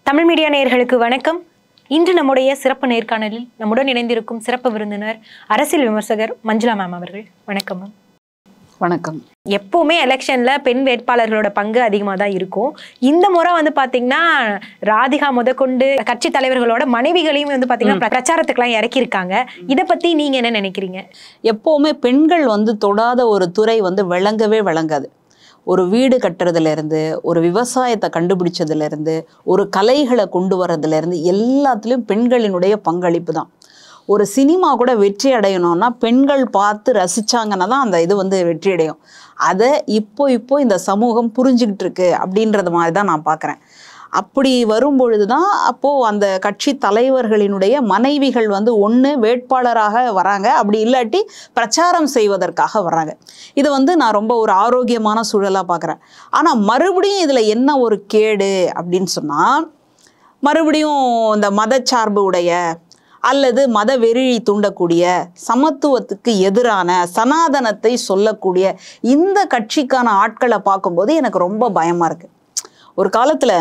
Tamil media நேயர்களுக்கு வணக்கம் இன்று நம்முடைய சிறப்பு நேர்காணலில் நம்முடன் இணைந்திருக்கும் சிறப்பு விருந்தினர் அரசியல் விமர்சகர் மஞ்சுளா மேம் அவர்கள் வணக்கம் மேம் வணக்கம் எப்பவுமே எலெக்ஷன்ல பெண் வேட்பாளர்களோட பங்கு அதிகமாக தான் இருக்கும் இந்த முறை வந்து பாத்தீங்கன்னா ராதிகா முதற்கொண்டு கட்சி தலைவர்களோட மனைவிகளையும் வந்து பாத்தீங்கன்னா பிரச்சாரத்துக்குலாம் இறக்கியிருக்காங்க இதை பத்தி நீங்க என்ன நினைக்கிறீங்க எப்போவுமே பெண்கள் வந்து தொடாத ஒரு துறை வந்து விளங்கவே விளங்காது ஒரு வீடு கட்டுறதுல இருந்து ஒரு விவசாயத்தை கண்டுபிடிச்சதுல இருந்து ஒரு கலைகளை கொண்டு வர்றதுல இருந்து எல்லாத்துலேயும் பெண்களினுடைய பங்களிப்பு தான் ஒரு சினிமா கூட வெற்றி அடையணும்னா பெண்கள் பார்த்து ரசிச்சாங்கன்னா தான் அந்த இது வந்து வெற்றி அடையும் அதை இப்போ இப்போ இந்த சமூகம் புரிஞ்சுக்கிட்டு இருக்கு அப்படின்றது மாதிரி தான் நான் பார்க்குறேன் அப்படி வரும்பொழுது தான் அப்போது அந்த கட்சி தலைவர்களினுடைய மனைவிகள் வந்து ஒன்று வேட்பாளராக வராங்க அப்படி இல்லாட்டி பிரச்சாரம் செய்வதற்காக வராங்க இது வந்து நான் ரொம்ப ஒரு ஆரோக்கியமான சூழலாக பார்க்குறேன் ஆனால் மறுபடியும் இதில் என்ன ஒரு கேடு அப்படின்னு சொன்னால் மறுபடியும் இந்த மதச்சார்பு உடைய அல்லது மத வெறி தூண்டக்கூடிய சமத்துவத்துக்கு எதிரான சனாதனத்தை சொல்லக்கூடிய இந்த கட்சிக்கான ஆட்களை பார்க்கும்போது எனக்கு ரொம்ப பயமாக இருக்குது ஒரு காலத்தில்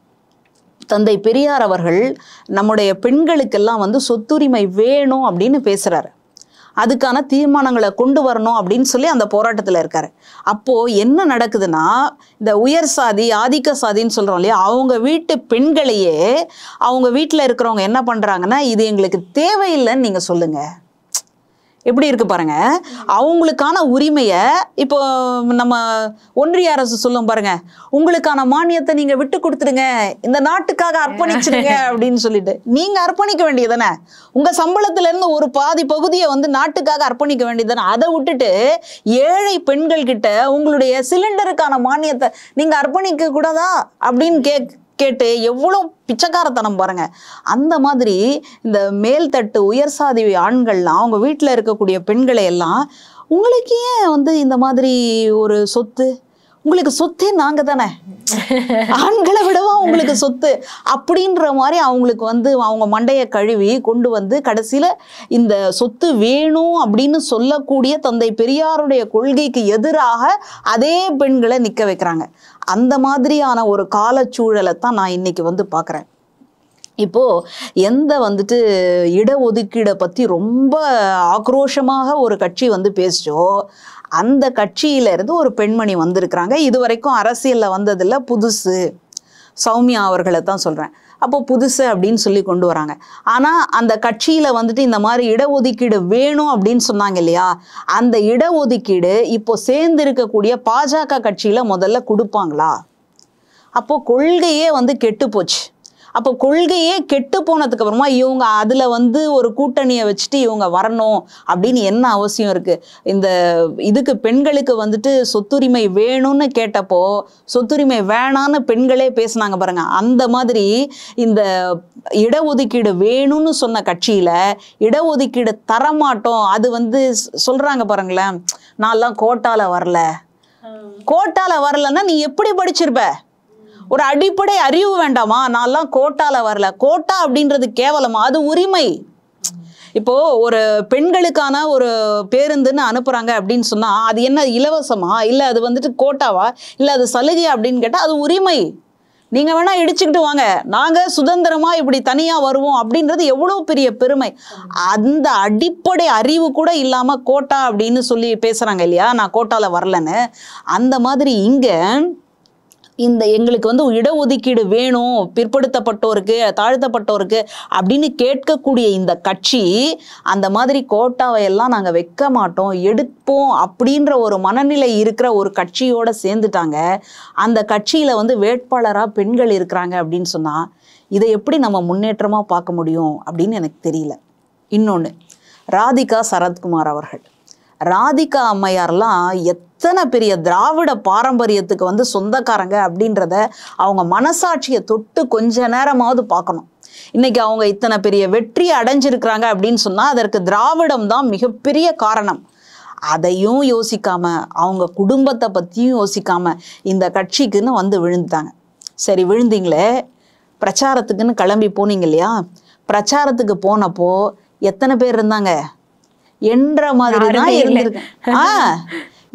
தந்தை பெரியார் அவர்கள் நம்முடைய பெண்களுக்கெல்லாம் வந்து சொத்துரிமை வேணும் அப்படின்னு பேசுகிறாரு அதுக்கான தீர்மானங்களை கொண்டு வரணும் அப்படின்னு சொல்லி அந்த போராட்டத்தில் இருக்காரு அப்போது என்ன நடக்குதுன்னா இந்த உயர் சாதி ஆதிக்க சாதின்னு சொல்கிறோம் இல்லையா அவங்க வீட்டு பெண்களையே அவங்க வீட்டில் இருக்கிறவங்க என்ன பண்ணுறாங்கன்னா இது எங்களுக்கு தேவையில்லைன்னு நீங்கள் சொல்லுங்கள் எப்படி இருக்கு பாருங்க அவங்களுக்கான உரிமையை இப்போ நம்ம ஒன்றிய அரசு சொல்லும் பாருங்க உங்களுக்கான மானியத்தை நீங்க விட்டு கொடுத்துடுங்க இந்த நாட்டுக்காக அர்ப்பணிச்சிடுங்க அப்படின்னு சொல்லிட்டு நீங்க அர்ப்பணிக்க வேண்டியதானே உங்க சம்பளத்துல இருந்து ஒரு பாதி பகுதியை வந்து நாட்டுக்காக அர்ப்பணிக்க வேண்டியதானே அதை விட்டுட்டு ஏழை பெண்கள் கிட்ட உங்களுடைய சிலிண்டருக்கான மானியத்தை நீங்க அர்ப்பணிக்க கூடாதா அப்படின்னு கேக் கேட்டு எவ்வளோ பிச்சைக்காரத்தனம் பாருங்க அந்த மாதிரி இந்த மேல்தட்டு உயர் சாதி ஆண்கள்லாம் அவங்க வீட்டில் இருக்கக்கூடிய பெண்களை எல்லாம் உங்களுக்கு ஏன் வந்து இந்த மாதிரி ஒரு சொத்து உங்களுக்கு சொத்தே நாங்க தானே ஆண்களை விடவா உங்களுக்கு சொத்து அப்படின்ற மாதிரி அவங்களுக்கு வந்து அவங்க மண்டையை கழுவி கொண்டு வந்து கடைசியில் இந்த சொத்து வேணும் அப்படின்னு சொல்லக்கூடிய தந்தை பெரியாருடைய கொள்கைக்கு எதிராக அதே பெண்களை நிற்க வைக்கிறாங்க அந்த மாதிரியான ஒரு காலச்சூழலை தான் நான் இன்னைக்கு வந்து பார்க்குறேன் இப்போ எந்த வந்துட்டு இடஒதுக்கீடை பற்றி ரொம்ப ஆக்ரோஷமாக ஒரு கட்சி வந்து பேசிச்சோ அந்த கட்சியில இருந்து ஒரு பெண்மணி வந்திருக்கிறாங்க இது வரைக்கும் அரசியலில் வந்ததில்ல புதுசு சௌமியா அவர்களை தான் சொல்கிறேன் அப்போ புதுசு அப்படின்னு சொல்லி கொண்டு வராங்க ஆனால் அந்த கட்சியில் வந்துட்டு இந்த மாதிரி இடஒதுக்கீடு வேணும் அப்படின்னு சொன்னாங்க இல்லையா அந்த இடஒதுக்கீடு இப்போ சேர்ந்து இருக்கக்கூடிய பாஜக கட்சியில் முதல்ல கொடுப்பாங்களா அப்போ கொள்கையே வந்து கெட்டு போச்சு அப்போ கொள்கையே கெட்டு போனதுக்கு அப்புறமா இவங்க அதில் வந்து ஒரு கூட்டணியை வச்சுட்டு இவங்க வரணும் அப்படின்னு என்ன அவசியம் இருக்குது இந்த இதுக்கு பெண்களுக்கு வந்துட்டு சொத்துரிமை வேணும்னு கேட்டப்போ சொத்துரிமை வேணான்னு பெண்களே பேசுனாங்க பாருங்க அந்த மாதிரி இந்த இடஒதுக்கீடு வேணும்னு சொன்ன கட்சியில் இடஒதுக்கீடு தரமாட்டோம் அது வந்து சொல்கிறாங்க பாருங்களேன் நான்லாம் கோட்டால வரல கோட்டால வரலன்னா நீ எப்படி படிச்சிருப்ப ஒரு அடிப்படை அறிவு வேண்டாமா நான்லாம் கோட்டால வரல கோட்டா அப்படின்றது கேவலமா அது உரிமை இப்போ ஒரு பெண்களுக்கான ஒரு பேருந்துன்னு அனுப்புறாங்க அப்படின்னு சொன்னா அது என்ன இலவசமா இல்ல அது வந்துட்டு கோட்டாவா இல்ல அது சலுகை அப்படின்னு கேட்டா அது உரிமை நீங்க வேணா இடிச்சுக்கிட்டு வாங்க நாங்க சுதந்திரமா இப்படி தனியா வருவோம் அப்படின்றது எவ்வளவு பெரிய பெருமை அந்த அடிப்படை அறிவு கூட இல்லாம கோட்டா அப்படின்னு சொல்லி பேசுறாங்க இல்லையா நான் கோட்டால வரலன்னு அந்த மாதிரி இங்க இந்த எங்களுக்கு வந்து இடஒதுக்கீடு வேணும் பிற்படுத்தப்பட்டோருக்கு தாழ்த்தப்பட்டோருக்கு அப்படின்னு கேட்கக்கூடிய இந்த கட்சி அந்த மாதிரி கோட்டாவை எல்லாம் நாங்கள் வைக்க மாட்டோம் எடுப்போம் அப்படின்ற ஒரு மனநிலை இருக்கிற ஒரு கட்சியோட சேர்ந்துட்டாங்க அந்த கட்சியில் வந்து வேட்பாளராக பெண்கள் இருக்கிறாங்க அப்படின்னு சொன்னால் இதை எப்படி நம்ம முன்னேற்றமாக பார்க்க முடியும் அப்படின்னு எனக்கு தெரியல இன்னொன்று ராதிகா சரத்குமார் அவர்கள் ராதிகா அம்மையார்லாம் எத்தனை பெரிய திராவிட பாரம்பரியத்துக்கு வந்து சொந்தக்காரங்க அப்படின்றத அவங்க மனசாட்சியை தொட்டு கொஞ்ச நேரமாவது பார்க்கணும் இன்னைக்கு அவங்க இத்தனை பெரிய வெற்றி அடைஞ்சிருக்கிறாங்க அப்படின்னு சொன்னால் அதற்கு திராவிடம் தான் மிகப்பெரிய காரணம் அதையும் யோசிக்காம அவங்க குடும்பத்தை பற்றியும் யோசிக்காம இந்த கட்சிக்குன்னு வந்து விழுந்துட்டாங்க சரி விழுந்தீங்களே பிரச்சாரத்துக்குன்னு கிளம்பி போனீங்க இல்லையா பிரச்சாரத்துக்கு போனப்போ எத்தனை பேர் இருந்தாங்க என்ற மாதிரி தான் யாருமே இல்ல. இருந்திருக்கு ஆ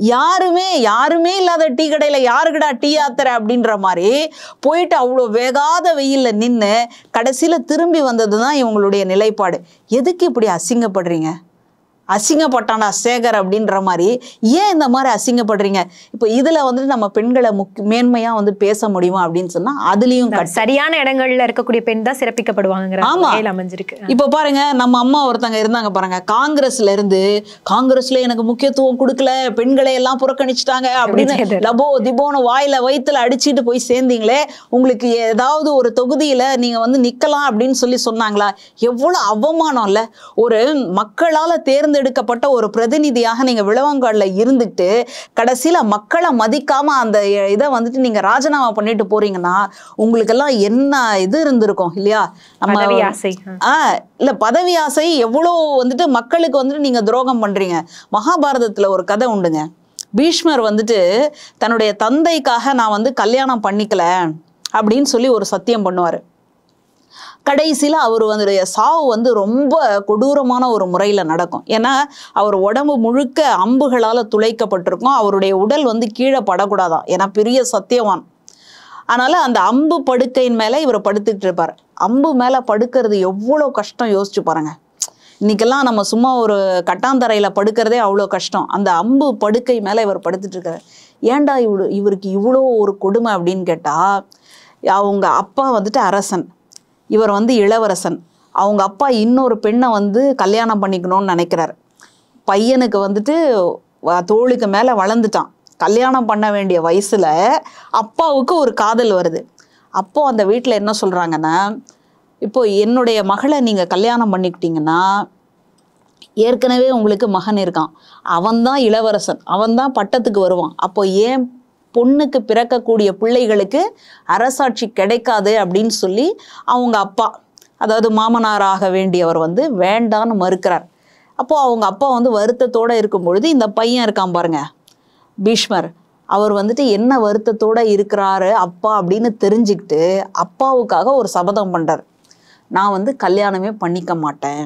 யாருமே யாருமே இல்லாத டீ கடையில யாருக்குடா டீ ஆத்துற அப்படின்ற மாதிரி போயிட்டு அவ்வளோ வேகாத வெயில்ல நின்று கடைசியில திரும்பி வந்தது தான் இவங்களுடைய நிலைப்பாடு எதுக்கு இப்படி அசிங்கப்படுறீங்க அசிங்கப்பட்டானா சேகர் அப்படின்ற மாதிரி ஏன் இந்த மாதிரி அசிங்கப்படுறீங்க இப்போ இதுல வந்துட்டு நம்ம பெண்களை முக் மேன்மையா வந்து பேச முடியுமா அப்படின்னு சொன்னா அதுலயும் கட் சரியான இடங்கள்ல இருக்கக்கூடிய பெண் தான் சிறப்பிக்கப்படுவாங்கிற ஆமா. வகையில் அமைஞ்சிருக்கு இப்போ பாருங்க நம்ம அம்மா ஒருத்தங்க இருந்தாங்க பாருங்க காங்கிரஸ்ல இருந்து காங்கிரஸ்ல எனக்கு முக்கியத்துவம் கொடுக்கல பெண்களை எல்லாம் புறக்கணிச்சிட்டாங்க அப்படின்னு விஜயதர். லபோ திபோன்னு வாயில வயித்துல அடிச்சிட்டு போய் சேர்ந்தீங்களே உங்களுக்கு ஏதாவது ஒரு தொகுதியில நீங்க வந்து நிக்கலாம் அப்படின்னு சொல்லி சொன்னாங்களா எவ்வளவு அவமானம் இல்ல ஒரு மக்களால தேர்ந்தெடுக்கப்பட்ட ஒரு பிரதிநிதியாக நீங்க விளவங்காடுல இருந்துட்டு கடைசியில மக்களை மதிக்காம அந்த இதை வந்துட்டு நீங்க ராஜினாமா பண்ணிட்டு போறீங்கன்னா உங்களுக்கெல்லாம் என்ன இது இருந்திருக்கும் இல்லையா பதவி ஆசை ஆ. ஆ இல்ல பதவி ஆசை எவ்வளோ வந்துட்டு மக்களுக்கு வந்துட்டு நீங்க துரோகம் பண்றீங்க மகாபாரதத்துல ஒரு கதை உண்டுங்க பீஷ்மர் வந்துட்டு தன்னுடைய தந்தைக்காக நான் வந்து கல்யாணம் பண்ணிக்கல அப்படின்னு சொல்லி ஒரு சத்தியம் பண்ணுவாரு கடைசியில் அவர் வந்துடைய சாவு வந்து ரொம்ப கொடூரமான ஒரு முறையில் நடக்கும் ஏன்னா அவர் உடம்பு முழுக்க அம்புகளால் துளைக்கப்பட்டிருக்கும் அவருடைய உடல் வந்து கீழே படக்கூடாதாம் ஏன்னா பெரிய சத்தியவான் அதனால அந்த அம்பு படுக்கையின் மேலே இவர் படுத்துக்கிட்டு இருப்பார் அம்பு மேலே படுக்கிறது எவ்வளோ கஷ்டம் யோசிச்சு பாருங்க இன்னைக்கெல்லாம் நம்ம சும்மா ஒரு கட்டாந்தரையில் படுக்கிறதே அவ்வளோ கஷ்டம் அந்த அம்பு படுக்கை மேலே இவர் படுத்துட்டு இருக்காரு ஏன்டா இவ்வளோ இவருக்கு இவ்வளோ ஒரு கொடுமை அப்படின்னு கேட்டால் அவங்க அப்பா வந்துட்டு அரசன் இவர் வந்து இளவரசன் அவங்க அப்பா இன்னொரு பெண்ணை வந்து கல்யாணம் பண்ணிக்கணும்னு நினைக்கிறார் பையனுக்கு வந்துட்டு வ- தோளுக்கு மேலே வளர்ந்துட்டான் கல்யாணம் பண்ண வேண்டிய வயசுல அப்பாவுக்கு ஒரு காதல் வருது அப்போ அந்த வீட்டில் என்ன சொல்றாங்கன்னா இப்போ என்னுடைய மகளை நீங்க கல்யாணம் பண்ணிக்கிட்டீங்கன்னா ஏற்கனவே உங்களுக்கு மகன் இருக்கான் அவன்தான் இளவரசன் அவன்தான் பட்டத்துக்கு வருவான் அப்போ ஏன் பொண்ணுக்கு பிறக்கக்கூடிய பிள்ளைகளுக்கு அரசாட்சி கிடைக்காது அப்படின்னு சொல்லி அவங்க அப்பா அதாவது மாமனாராக வேண்டியவர் வந்து வேண்டான்னு மறுக்கிறார் அப்போ அவங்க அப்பா வந்து வருத்தத்தோட இருக்கும் பொழுது இந்த பையன் இருக்கான் பாருங்க பீஷ்மர் அவர் வந்துட்டு என்ன வருத்தத்தோட இருக்கிறாரு அப்பா அப்படின்னு தெரிஞ்சுக்கிட்டு அப்பாவுக்காக ஒரு சபதம் பண்றார் நான் வந்து கல்யாணமே பண்ணிக்க மாட்டேன்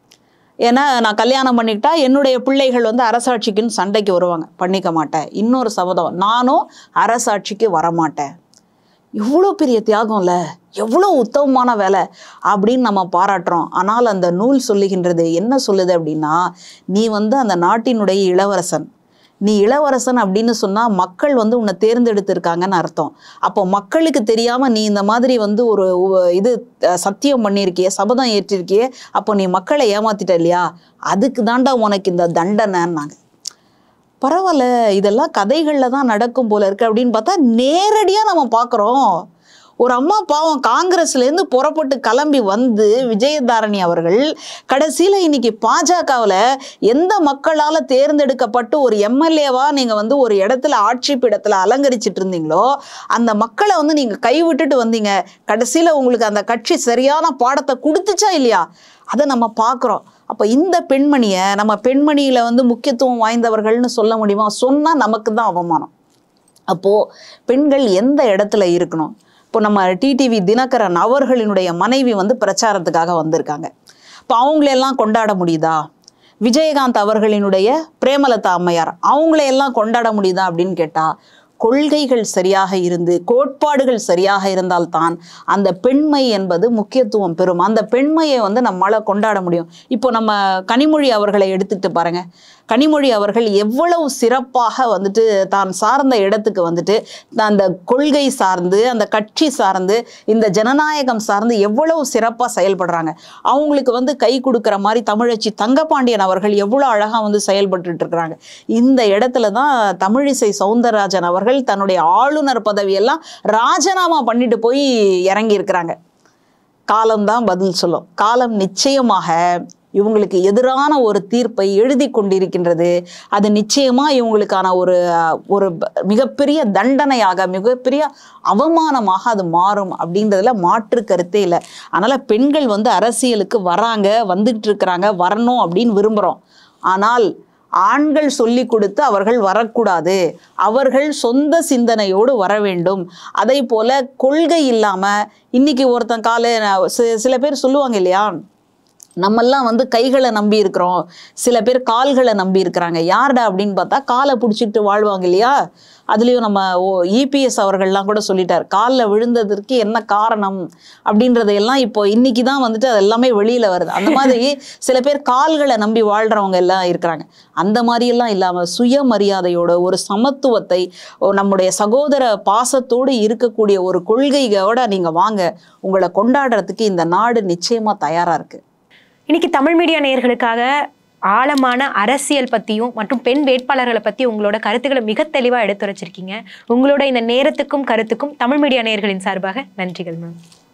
ஏன்னா நான் கல்யாணம் பண்ணிக்கிட்டா என்னுடைய பிள்ளைகள் வந்து அரசாட்சிக்குன்னு சண்டைக்கு வருவாங்க பண்ணிக்க மாட்டேன் இன்னொரு சபதம் நானும் அரசாட்சிக்கு வரமாட்டேன் எவ்வளோ பெரிய தியாகம்ல எவ்வளோ உத்தமமான வேலை அப்படின்னு நம்ம பாராட்டுறோம் ஆனால் அந்த நூல் சொல்லுகின்றது என்ன சொல்லுது அப்படின்னா நீ வந்து அந்த நாட்டினுடைய இளவரசன் நீ இளவரசன் அப்படின்னு சொன்னா மக்கள் வந்து உன்னை தேர்ந்தெடுத்திருக்காங்கன்னு அர்த்தம் அப்போ மக்களுக்கு தெரியாம நீ இந்த மாதிரி வந்து ஒரு உ- இது அஹ், சத்தியம் பண்ணியிருக்கிய சபதம் ஏற்றிருக்கிய அப்போ நீ மக்களை ஏமாத்திட்ட இல்லையா அதுக்கு தாண்டா உனக்கு இந்த தண்டனைன்னாங்க பரவாயில்ல இதெல்லாம் கதைகளில் தான் நடக்கும் போல இருக்கு அப்படின்னு பார்த்தா நேரடியாக நம்ம பார்க்குறோம் ஒரு அம்மா பாவம் காங்கிரஸ்லேருந்து புறப்பட்டு கிளம்பி வந்து விஜயதாரணி அவர்கள் கடைசியில் இன்னைக்கு பாஜகவில் எந்த மக்களால் தேர்ந்தெடுக்கப்பட்டு ஒரு எம்எல்ஏவா நீங்கள் வந்து ஒரு இடத்துல ஆட்சி பீடத்தில் அலங்கரிச்சிட்டு இருந்தீங்களோ அந்த மக்களை வந்து நீங்கள் கைவிட்டுட்டு வந்தீங்க கடைசியில் உங்களுக்கு அந்த கட்சி சரியான பாடத்தை கொடுத்துச்சா இல்லையா அதை நம்ம பார்க்குறோம் அப்போ இந்த பெண்மணியை நம்ம பெண்மணியில் வந்து முக்கியத்துவம் வாய்ந்தவர்கள்னு சொல்ல முடியுமா சொன்னால் நமக்கு தான் அவமானம் அப்போது பெண்கள் எந்த இடத்துல இருக்கணும் இப்போ நம்ம டிடிவி தினகரன் அவர்களினுடைய மனைவி வந்து பிரச்சாரத்துக்காக வந்திருக்காங்க இப்போ அவங்களெல்லாம் கொண்டாட முடியுதா விஜயகாந்த் அவர்களினுடைய பிரேமலதா அம்மையார் அவங்களையெல்லாம் கொண்டாட முடியுதா அப்படின்னு கேட்டால் கொள்கைகள் சரியாக இருந்து கோட்பாடுகள் சரியாக இருந்தால்தான் அந்த பெண்மை என்பது முக்கியத்துவம் பெறும் அந்த பெண்மையை வந்து நம்மளால கொண்டாட முடியும் இப்போ நம்ம கனிமொழி அவர்களை எடுத்துக்கிட்டு பாருங்க கனிமொழி அவர்கள் எவ்வளவு சிறப்பாக வந்துட்டு தான் சார்ந்த இடத்துக்கு வந்துட்டு அந்த கொள்கை சார்ந்து அந்த கட்சி சார்ந்து இந்த ஜனநாயகம் சார்ந்து எவ்வளவு சிறப்பாக செயல்படுறாங்க அவங்களுக்கு வந்து கை கொடுக்குற மாதிரி தமிழச்சி தங்கபாண்டியன் அவர்கள் எவ்வளோ அழகாக வந்து செயல்பட்டுட்டு இருக்கிறாங்க இந்த இடத்துல தான் தமிழிசை சவுந்தரராஜன் அவர்கள் தன்னுடைய ஆளுநர் பதவியெல்லாம் ராஜினாமா பண்ணிட்டு போய் இறங்கி இருக்கிறாங்க காலம்தான் பதில் சொல்லும் காலம் நிச்சயமாக இவங்களுக்கு எதிரான ஒரு தீர்ப்பை எழுதி கொண்டிருக்கின்றது அது நிச்சயமா இவங்களுக்கான ஒரு அஹ், ஒரு ப- மிகப்பெரிய தண்டனையாக மிகப்பெரிய அவமானமாக அது மாறும் அப்படின்றதுல மாற்று கருத்தே இல்லை அதனால பெண்கள் வந்து அரசியலுக்கு வராங்க வந்துகிட்டு இருக்கிறாங்க வரணும் அப்படின்னு விரும்புகிறோம் ஆனால் ஆண்கள் சொல்லி கொடுத்து அவர்கள் வரக்கூடாது அவர்கள் சொந்த சிந்தனையோடு வர வேண்டும் அதே போல கொள்கை இல்லாம இன்னைக்கு ஒருத்தன் கால சி- சில பேர் சொல்லுவாங்க இல்லையா நம்மெல்லாம் வந்து கைகளை நம்பி இருக்கிறோம் சில பேர் கால்களை நம்பி இருக்கிறாங்க யார்டா அப்படின்னு பார்த்தா காலை பிடிச்சிட்டு வாழ்வாங்க இல்லையா அதுலேயும் நம்ம ஓ இபிஎஸ் அவர்கள்லாம் கூட சொல்லிட்டார் காலில் விழுந்ததற்கு என்ன காரணம் அப்படின்றதையெல்லாம் இப்போ இன்னைக்கு தான் வந்துட்டு அது எல்லாமே வெளியில் வருது அந்த மாதிரி சில பேர் கால்களை நம்பி வாழ்கிறவங்க எல்லாம் இருக்கிறாங்க அந்த மாதிரியெல்லாம் இல்லாமல் சுயமரியாதையோட ஒரு சமத்துவத்தை ஓ, நம்முடைய சகோதர பாசத்தோடு இருக்கக்கூடிய ஒரு கொள்கையோட நீங்கள் வாங்க உங்களை கொண்டாடுறதுக்கு இந்த நாடு நிச்சயமாக தயாராக இருக்குது இன்னைக்கு தமிழ் மீடியா நேயர்களுக்காக ஆழமான அரசியல் பத்தியும் மற்றும் பெண் வேட்பாளர்களை பத்தி உங்களோட கருத்துக்களை மிக தெளிவா எடுத்துரைச்சிருக்கீங்க உங்களோட இந்த நேரத்துக்கும் கருத்துக்கும் தமிழ் மீடியா நேயர்களின் சார்பாக நன்றிகள் மேம்